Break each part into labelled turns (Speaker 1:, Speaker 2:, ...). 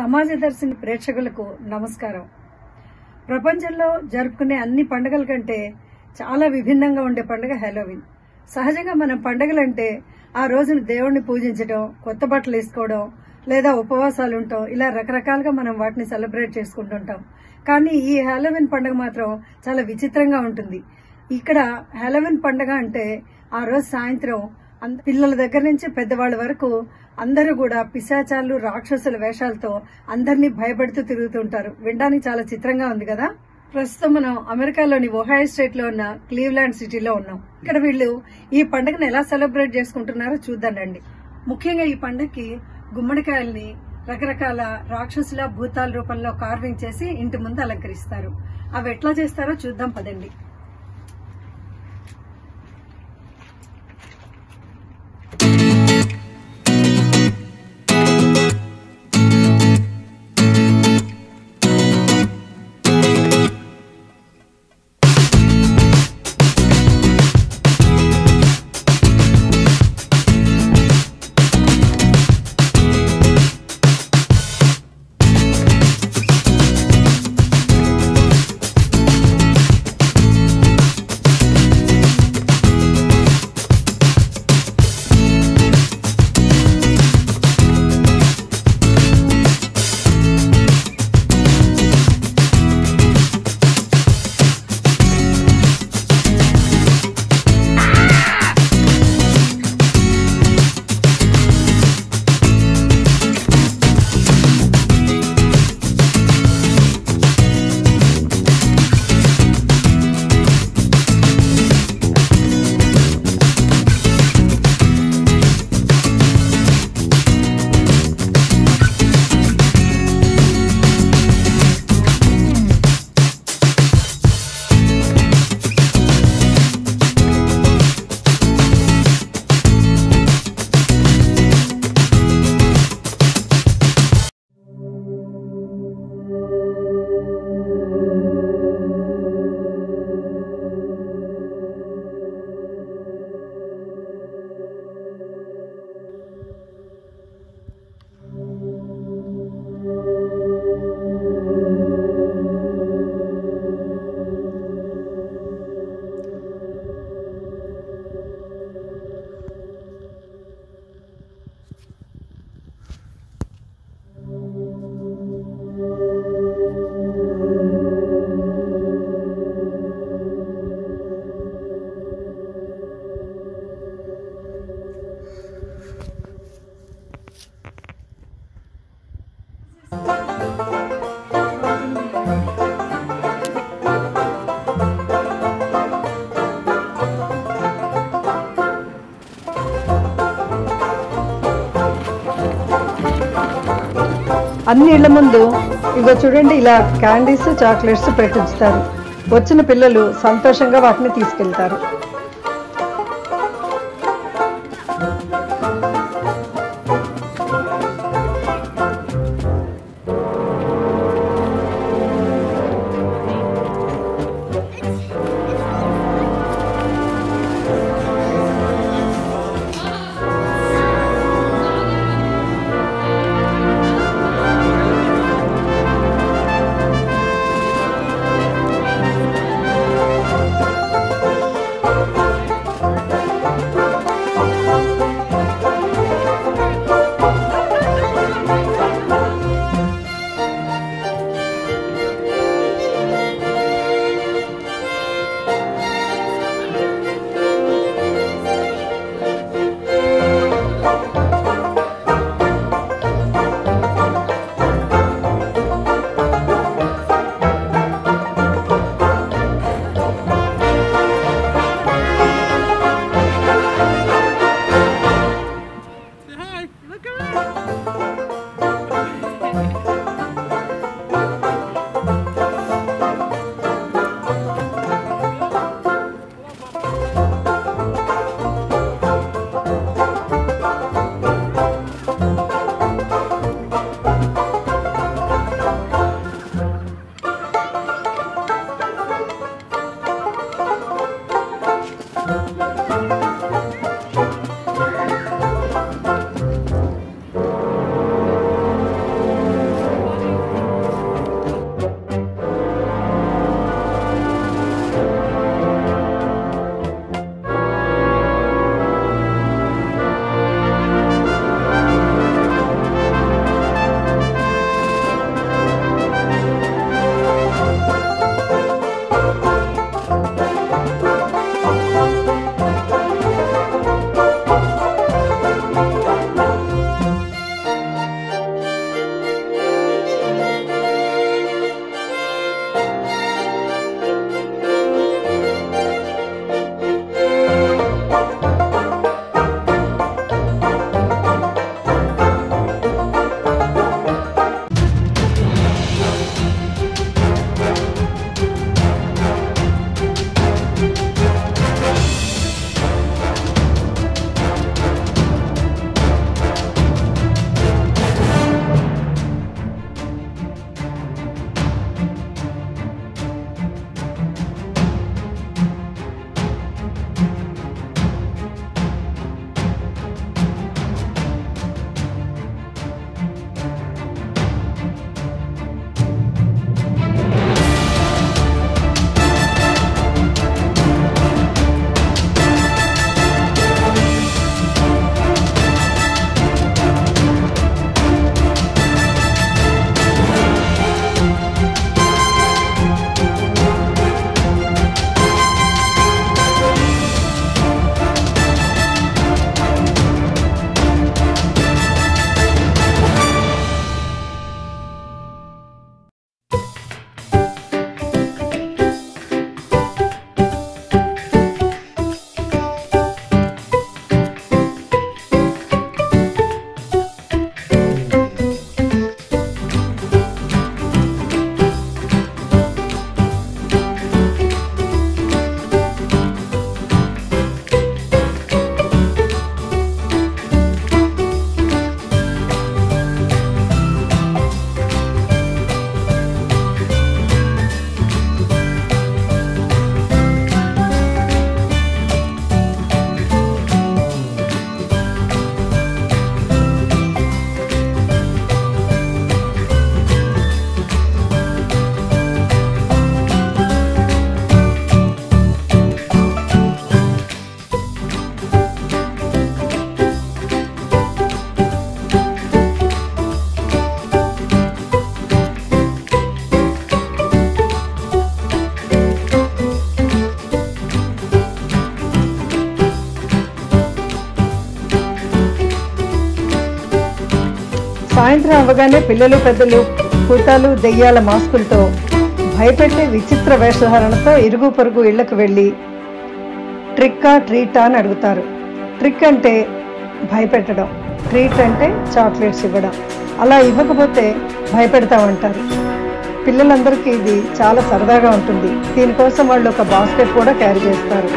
Speaker 1: సమాజ దర్శిని ప్రేక్షకులకు నమస్కారం ప్రపంచంలో జరుపుకునే అన్ని పండుగల కంటే చాలా విభిన్నంగా ఉండే పండుగ హెలోవిన్ సహజంగా మనం పండుగలంటే ఆ రోజున దేవుణ్ణి పూజించడం కొత్త బట్టలు వేసుకోవడం లేదా ఉపవాసాలు ఉండటం ఇలా రకరకాలుగా మనం వాటిని సెలబ్రేట్ చేసుకుంటుంటాం కానీ ఈ హెలోవిన్ పండుగ మాత్రం చాలా విచిత్రంగా ఉంటుంది ఇక్కడ హెలోవిన్ పండుగ అంటే ఆ రోజు సాయంత్రం అంద- పిల్లల దగ్గర నుంచి పెద్దవాళ్ళ వరకు అందరూ కూడా పిశాచాలు రాక్షసుల వేషాలతో అందరినీ భయపెడుతూ తిరుగుతుంటారు వినడానికి చాలా చిత్రంగా ఉంది కదా ప్రస్తుతం మనం అమెరికాలోని ఒహాయో స్టేట్ లో ఉన్న క్లీవ్లాండ్ సిటీలో ఉన్నాం ఇక్కడ వీళ్ళు ఈ పండుగను ఎలా సెలబ్రేట్ చేసుకుంటున్నారో చూద్దాం రండి ముఖ్యంగా ఈ పండుగకి గుమ్మడికాయల్ని రకరకాల రాక్షసుల భూతాల రూపంలో కార్వింగ్ చేసి ఇంటి ముందు అలంకరిస్తారు అవి ఎట్లా చేస్తారో చూద్దాం పదండి అన్ని ఇళ్ల ముందు ఇగో చూడండి ఇలా క్యాండీస్ చాక్లెట్స్ పెట్టించుతారు వచ్చిన పిల్లలు సంతోషంగా వాటిని తీసుకెళ్తారు సాయంత్రం అవ్వగానే పిల్లలు పెద్దలు భూతాలు దెయ్యాల మాస్కులతో భయపెట్టే విచిత్ర వేషధారణతో ఇరుగు పొరుగు ఇళ్లకు వెళ్ళి ట్రిక్కా ట్రీటా అని అడుగుతారు ట్రిక్ అంటే భయపెట్టడం ట్రీట్ అంటే చాక్లెట్స్ ఇవ్వడం అలా ఇవ్వకపోతే భయపెడతామంటారు పిల్లలందరికీ ఇది చాలా సరదాగా ఉంటుంది దీనికోసం వాళ్ళు ఒక బాస్కెట్ కూడా క్యారీ చేస్తారు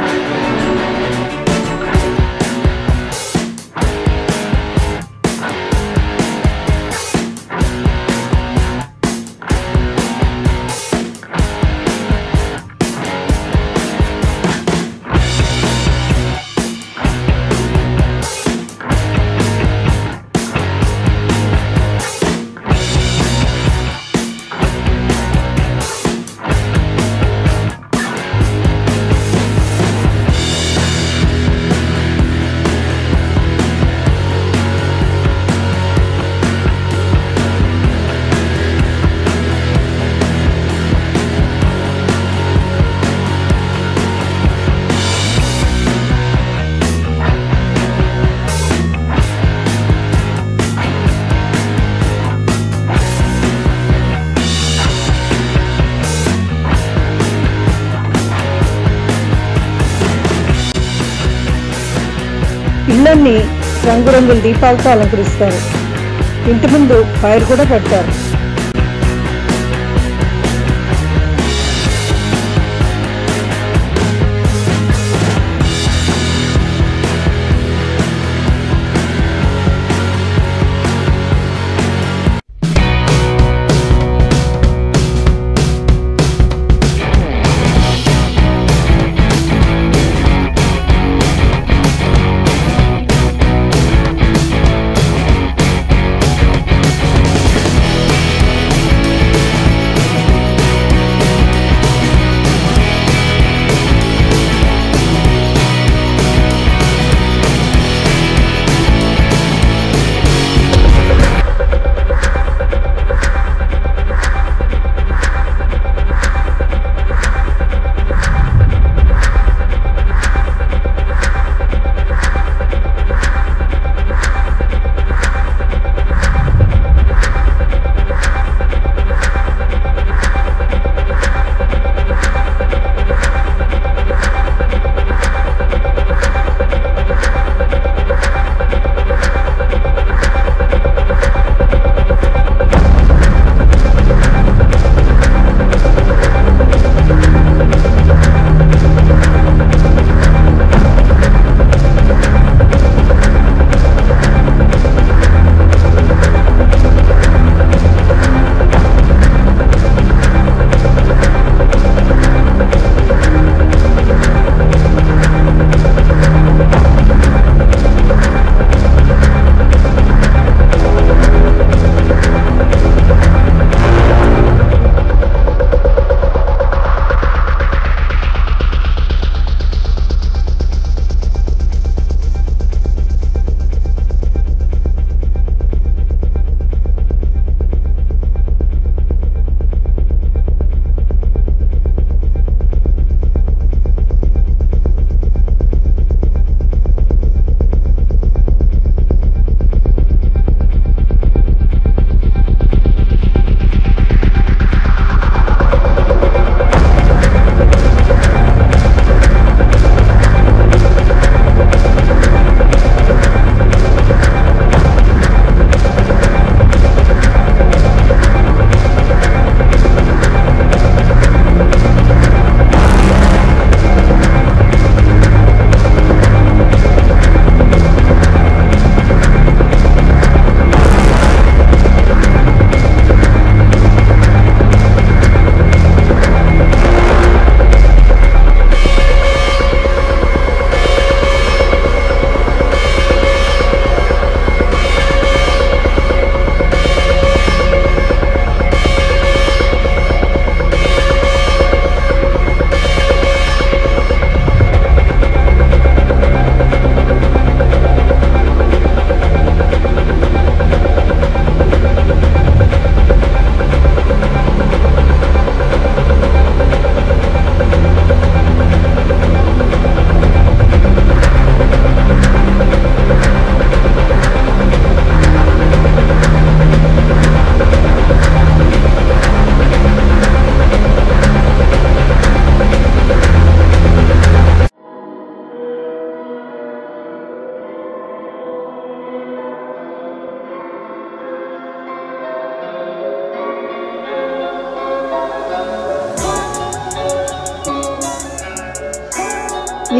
Speaker 1: ఇళ్ళన్ని రంగురంగుల దీపాలతో అలంకరిస్తారు ఇంటి ముందు ఫైర్ కూడా పెడతారు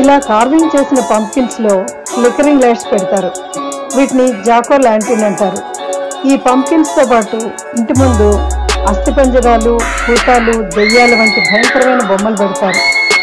Speaker 1: ఇలా కార్వింగ్ చేసిన పంప్కిన్స్ లో ఫ్లికరింగ్ లైట్స్ పెడతారు వీటిని జాకో ల్యాంటిన్ అంటారు ఈ పంప్కిన్స్ తో పాటు ఇంటి ముందు అస్థిపంజరాలు భూతాలు దెయ్యాలు వంటి భయంకరమైన బొమ్మలు పెడతారు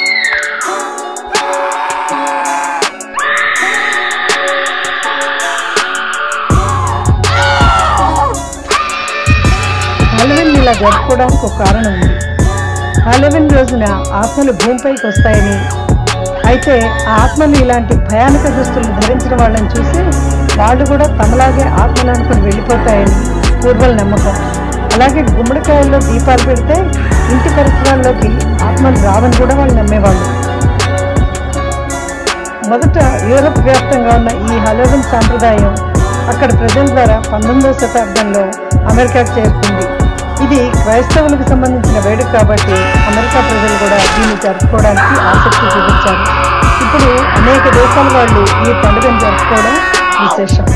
Speaker 1: హాలోవిన్ ఇలా జరుపుకోవడానికి ఒక కారణం ఉంది హాలోవిన్ రోజున ఆత్మలు భూమిపైకి వస్తాయని అయితే ఆ ఆత్మలు ఇలాంటి భయానక దుస్తులు ధరించిన వాళ్ళని చూసి వాళ్ళు కూడా తమలాగే ఆత్మలు అనుకుని వెళ్ళిపోతాయని పూర్వల నమ్మకం అలాగే గుమ్మడికాయల్లో దీపాలు పెడితే ఇంటి పరిసరాల్లోకి ఆత్మలు రావని కూడా వాళ్ళు నమ్మేవాళ్ళు మొదట యూరప్ వ్యాప్తంగా ఉన్న ఈ హలోవిన్ సాంప్రదాయం అక్కడ ప్రజల ద్వారా పంతొమ్మిదవ శతాబ్దంలో అమెరికాకు చేరుకుంది ఇది క్రైస్తవులకు సంబంధించిన వేడుక కాబట్టి అమెరికా ప్రజలు కూడా దీన్ని జరుపుకోవడానికి ఆసక్తి చూపించారు ఇప్పుడు అనేక దేశాల వాళ్ళు ఈ పండుగను జరుపుకోవడం విశేషం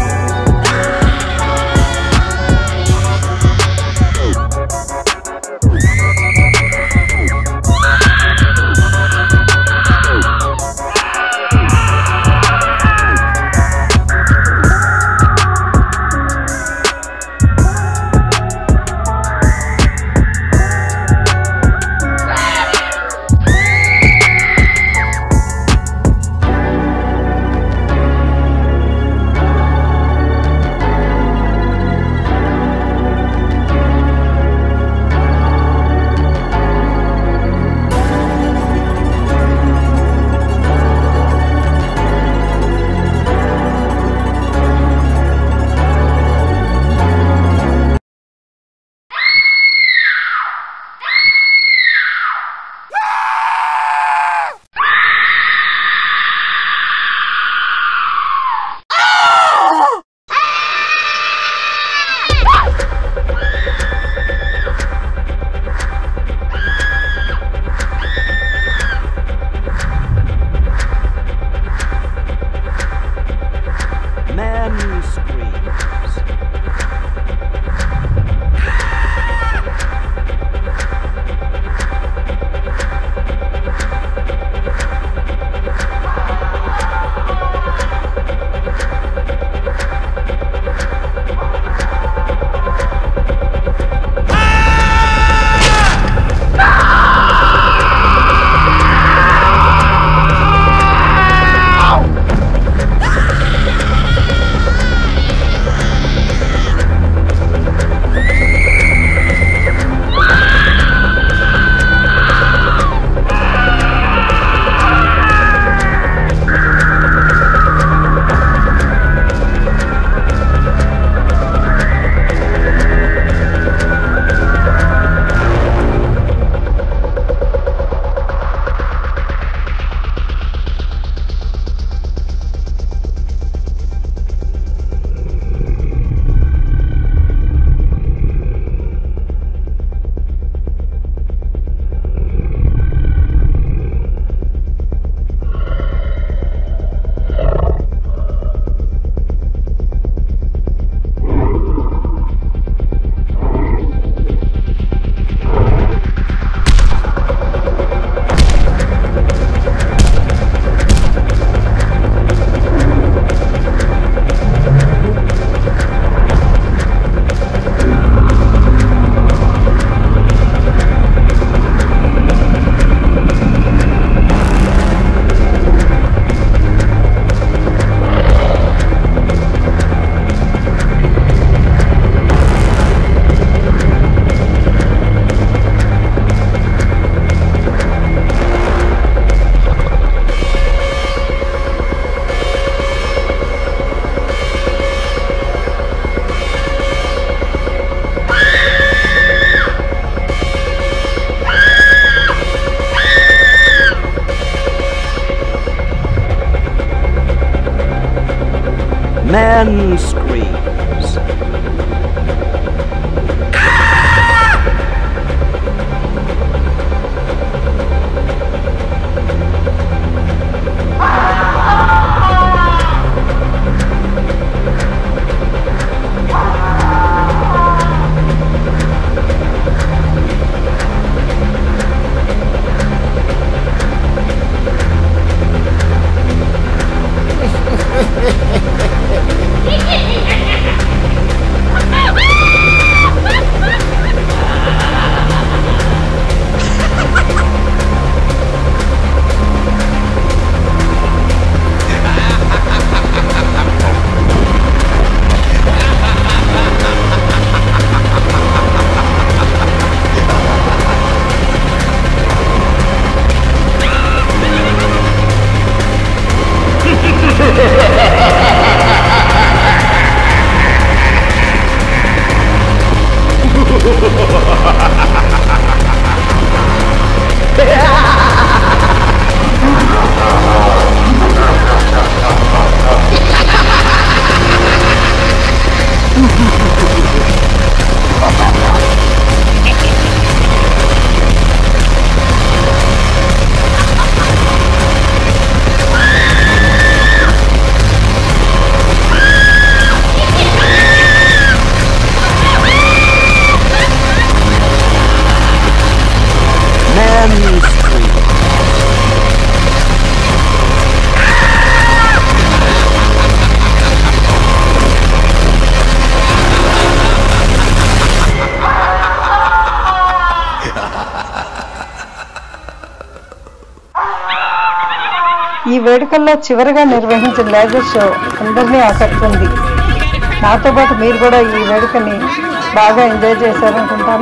Speaker 2: Man screams. Man screams.
Speaker 1: వేడుకల్లో చివరిగా నిర్వహించిన లేజర్ షో అందరినీ ఆకట్టుకుంది నాతో పాటు మీరు కూడా ఈ వేడుకని బాగా ఎంజాయ్ చేశారనుకుంటాను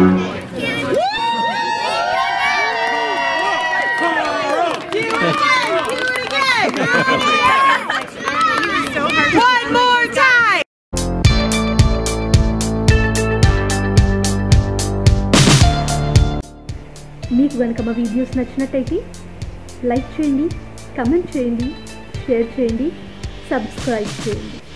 Speaker 3: One more time.
Speaker 4: మీకు కనుక మా వీడియోస్ నచ్చినట్టయితే లైక్ చేయండి కమెంట్ చేయండి షేర్ చేయండి సబ్స్క్రైబ్ చేయండి